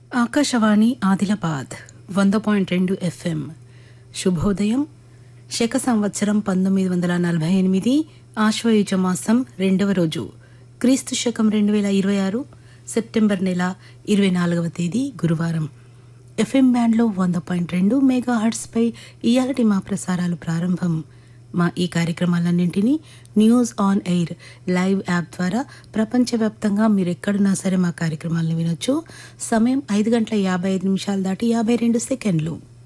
ఆకాశవాణి ఆదిలాబాద్ వంద పాయింట్ రెండు ఎఫ్ఎం శుభోదయం శక సంవత్సరం పంతొమ్మిది వందల నలభై ఎనిమిది ఆశ్వయుజ మాసం రెండవ రోజు క్రీస్తు శకం రెండు వేల ఇరవై ఆరు సెప్టెంబర్ నెల ఇరవై నాలుగవ తేదీ గురువారం ఎఫ్ఎం బ్యాండ్లో వంద పాయింట్ రెండు మెగా హర్ట్స్పై ఇయాలటి మా ప్రసారాలు ప్రారంభం మా ఈ కార్యక్రమాలన్నింటినీ news on air live app ద్వారా ప్రపంచవ్యాప్తంగా మీరు ఎక్కడున్నా సరే మా కార్యక్రమాలను వినొచ్చు సమయం ఐదు గంటల యాభై ఐదు నిమిషాలు దాటి యాభై రెండు సెకండ్లు